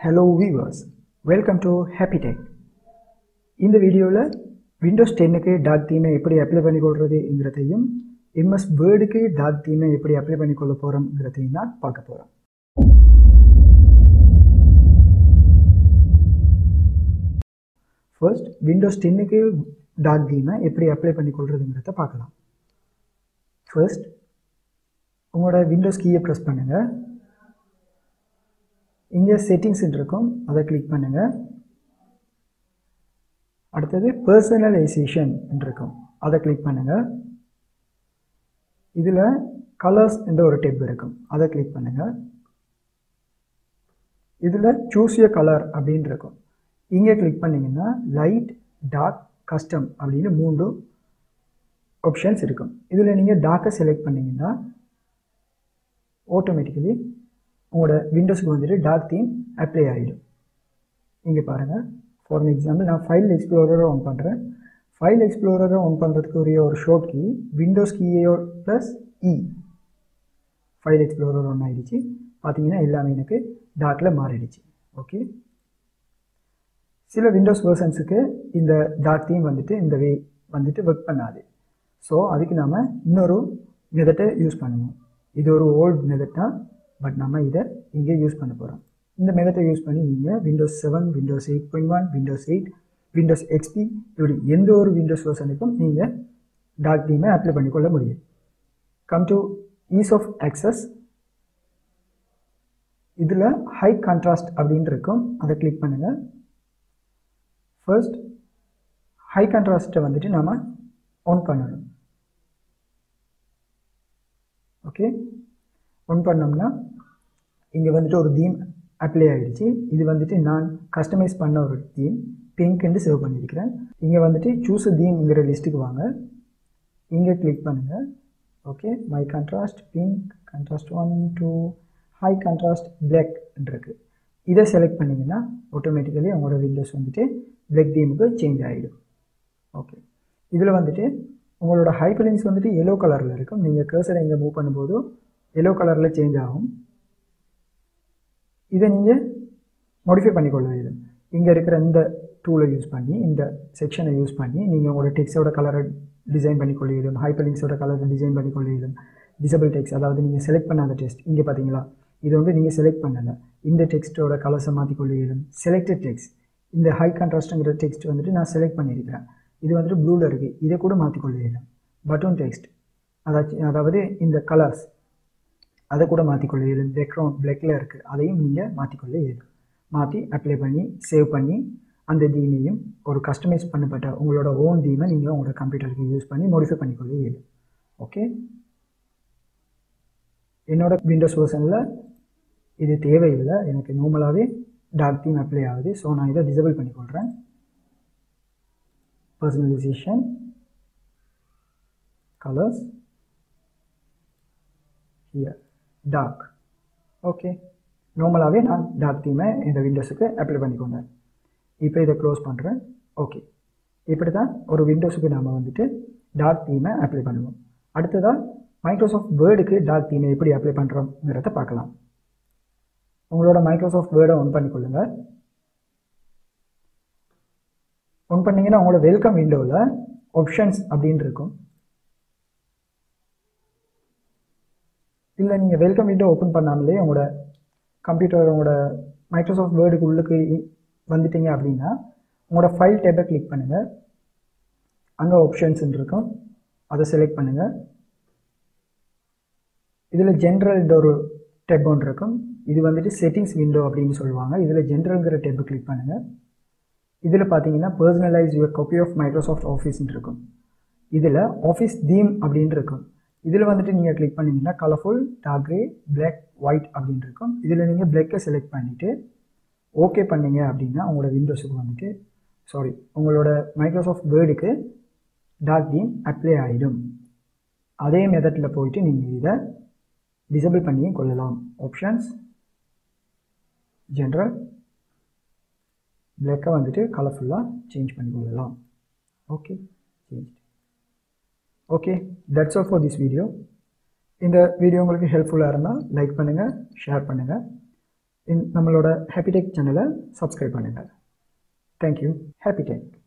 hello viewers welcome to Happy Tech இந்த வீடியோவில் Windows டென்னுக்கு டாக் தீமை எப்படி அப்ளை பண்ணி கொள்றதுங்கிறதையும் எம்எஸ் வேர்டுக்கு டாக் தீமை எப்படி அப்ளை பண்ணி கொள்ள போகிறோங்கிறதையும் தான் பார்க்க போகிறோம் ஃபர்ஸ்ட் விண்டோஸ் டென்னுக்கு டாக் தீமை எப்படி அப்ளை பண்ணி கொள்றதுங்கிறத பார்க்கலாம் ஃபர்ஸ்ட் உங்களோட விண்டோஸ் கீயை ப்ரெஸ் பண்ணுங்கள் இங்கே செட்டிங்ஸ் இருக்கும் அதை கிளிக் பண்ணுங்கள் அடுத்தது பர்சனலைசேஷன் இருக்கும் அதை கிளிக் பண்ணுங்கள் இதில் கலர்ஸ் என்ற ஒரு டெப் இருக்கும் அதை கிளிக் பண்ணுங்கள் இதில் சூஸ் ய கலர் அப்படின்னு இருக்கும் இங்கே கிளிக் பண்ணிங்கன்னா லைட் டார்க் கஸ்டம் அப்படின்னு மூன்று ஆப்ஷன்ஸ் இருக்கும் இதில் நீங்கள் டார்க்கை செலக்ட் பண்ணிங்கன்னா ஆட்டோமேட்டிக்கலி உங்களோட விண்டோஸ்க்கு வந்துட்டு டார்க் தீம் அப்ளை ஆகிடும் இங்கே பாருங்கள் ஃபார் எக்ஸாம்பிள் நான் ஃபைல் எக்ஸ்ப்ளோரரை ஆன் பண்ணுறேன் ஃபைல் எக்ஸ்ப்ளோரரை ஆன் பண்ணுறதுக்கு உரிய ஒரு ஷார்ட் கீ விண்டோஸ் கீயோ plus E file explorer on ஆகிடுச்சு பார்த்தீங்கன்னா எல்லாமே எனக்கு டார்க்கில் மாறிடுச்சு ஓகே சில விண்டோஸ் வெர்ஷன்ஸுக்கு இந்த டார்க் தீம் வந்துட்டு இந்த வே வந்துட்டு ஒர்க் பண்ணாது ஸோ அதுக்கு நாம் இன்னொரு மெதட்டை யூஸ் பண்ணுவோம் இது ஒரு ஓல்ட் மெதட் தான் பட் நம்ம இதை இங்கே யூஸ் பண்ண போகிறோம் இந்த மெதட்டை யூஸ் பண்ணி நீங்கள் Windows seven Windows eight point one Windows eight Windows XP இப்படி எந்த ஒரு விண்டோஸ் வெர்ஷனுக்கும் நீங்கள் டார்க் தீமை அப்ளை பண்ணிக்கொள்ள முடியும் come to ease of access இதில் ஹை கான்ட்ராஸ்ட் அப்படின்னு இருக்கும் அதை கிளிக் பண்ணுங்கள் ஃபர்ஸ்ட் ஹை கான்ட்ராஸ்ட்டை வந்துட்டு நாம் ஆன் பண்ணணும் ஓகே ஆன் பண்ணோம்னா இங்கே வந்துட்டு ஒரு தீம் அப்ளை ஆகிடுச்சு இது வந்துட்டு நான் கஸ்டமைஸ் பண்ண ஒரு தீம் பிங்க்னு சேவ் பண்ணியிருக்கிறேன் இங்கே வந்துட்டு சூஸ் தீம்ங்கிற லிஸ்ட்டுக்கு வாங்க இங்கே கிளிக் பண்ணுங்கள் okay my contrast pink contrast one two high contrast black இருக்குது இதை செலக்ட் பண்ணிங்கன்னா ஆட்டோமேட்டிக்கலி உங்களோட விண்டோஸ் வந்துட்டு பிளாக் தீமுக்கு சேஞ்ச் ஆகிடும் ஓகே இதில் வந்துட்டு உங்களோட ஹைப்பர்லிங்க்ஸ் வந்துட்டு எல்லோ கலரில் இருக்கும் நீங்கள் கேர்சரை இங்கே மூவ் பண்ணும்போது எல்லோ கலரில் சேஞ்ச் ஆகும் இதை நீங்கள் மாடிஃபை பண்ணிக்கொள்ள வேண்டும் இங்கே இருக்கிற இந்த டூலை யூஸ் பண்ணி இந்த செக்ஷனை யூஸ் பண்ணி நீங்கள் உங்களோட டெக்ஸோட கலரை டிசைன் பண்ணிக்கொள்ள இயலும் ஹைப்பர்லிங்க்ஸோட கலரை டிசைன் பண்ணிக்கொள்ள இயலும் டிசபிள் டெக்ஸ்ட் அதாவது நீங்கள் செலக்ட் பண்ணாத டெக்ஸ்ட் இங்கே பார்த்தீங்களா இது வந்து நீங்கள் செலக்ட் பண்ணலை இந்த டெக்ஸ்ட்டோட கலர்ஸை மாற்றிக்கொள்ள இயலும் செலக்டட் டெக்ஸ்ட் இந்த ஹை கான்ட்ராஸ்ட்டுங்கிற டெக்ஸ்ட் வந்துட்டு நான் செலக்ட் பண்ணியிருக்கிறேன் இது வந்துட்டு ப்ளூவில் இருக்குது இதை கூட மாற்றிக்கொள்ள இயலும் பட்டன் டெக்ஸ்ட் அதாச்சும் அதாவது இந்த கலர்ஸ் அதை கூட மாற்றிக்கொள்ள இயலும் பேக்ரவுண்ட் பிளாக்கில் இருக்குது அதையும் நீங்கள் மாற்றிக்கொள்ள இயலும் மாற்றி அப்ளை பண்ணி சேவ் பண்ணி அந்த தீமையும் ஒரு கஸ்டமைஸ் பண்ணப்பட்ட உங்களோட ஓன் தீமை நீங்கள் உங்களோட கம்ப்யூட்டருக்கு யூஸ் பண்ணி மாடிஃபை பண்ணிக்கொள்ள இயலும் ஓகே என்னோட விண்டோஸ் வெர்ஷனில் இது தேவையில்லை எனக்கு நார்மலாகவே டார்க் தீம் அப்ளை ஆகுது ஸோ நான் இதை டிசபிள் பண்ணிக்கொள்கிறேன் personalization colours here dark okay நார்மலாகவே நான் டார்க் தீமை இந்த விண்டோஸுக்கு அப்ளை பண்ணிக்கொண்டேன் இப்போ இதை க்ளோஸ் பண்ணுறேன் ஓகே இப்படி தான் ஒரு விண்டோஸுக்கு நாம் வந்துட்டு டார்க் தீமை அப்ளை பண்ணுவோம் அடுத்ததாக மைக்ரோசாஃப்ட் வேர்டுக்கு டார்க் தீமை எப்படி அப்ளை பண்ணுறோங்கிறத பார்க்கலாம் உங்களோட மைக்ரோசாஃப்ட் வேர்டை ஒன் பண்ணிக்கொள்ளுங்கள் ஒன் பண்ணிங்கன்னா உங்களோட வெல்கம் விண்டோவில் ஆப்ஷன்ஸ் அப்படின்னு இருக்கும் இல்லை நீங்கள் வெல்கம் விண்டோ ஓப்பன் பண்ணாமலே உங்களோட கம்ப்யூட்டர் உங்களோட மைக்ரோசாஃப்ட் வேர்டுக்கு உள்ளுக்கு வந்துட்டீங்க அப்படின்னா உங்களோட ஃபைல் டேப்பை கிளிக் பண்ணுங்கள் அங்கே ஆப்ஷன்ஸ் இருக்கும் அதை செலக்ட் பண்ணுங்கள் இதில் ஜென்ரல் ஒரு டெப் ஒன்று இருக்கும் இது வந்துட்டு செட்டிங்ஸ் விண்டோ அப்படின்னு சொல்லுவாங்க இதில் ஜென்ரல்ங்கிற டெப்பை கிளிக் பண்ணுங்கள் இதில் பார்த்தீங்கன்னா personalize your copy of Microsoft ஆஃபீஸ்ன்னு இருக்கும் இதில் ஆஃபீஸ் தீம் அப்படின்னு இருக்கும் இதில் வந்துட்டு நீங்கள் கிளிக் பண்ணிங்கன்னா colourful dark grey black white அப்படின்னு இருக்கும் இதில் நீங்கள் பிளாக்கை செலக்ட் பண்ணிவிட்டு ஓகே பண்ணீங்க அப்படின்னா உங்களோட விண்டோஸுக்கு வந்துட்டு சாரி உங்களோட மைக்ரோசாஃப்ட் வேர்டுக்கு டார்க் தீம் அப்ளை ஆகிடும் அதே மெத்தடில் போயிட்டு நீங்கள் இதை டிசபிள் பண்ணி கொள்ளலாம் ஆப்ஷன்ஸ் ஜென்ரல் பிளாக்கை வந்துட்டு கலர்ஃபுல்லாக சேஞ்ச் பண்ணி கொள்ளலாம் okay change okay that's all for this video இந்த வீடியோ உங்களுக்கு ஹெல்ப்ஃபுல்லாக இருந்தால் லைக் பண்ணுங்கள் ஷேர் பண்ணுங்கள் நம்மளோட ஹாப்பி டெக் சேனலை சப்ஸ்கிரைப் பண்ணுங்கள் தேங்க்யூ ஹாப்பி டெக்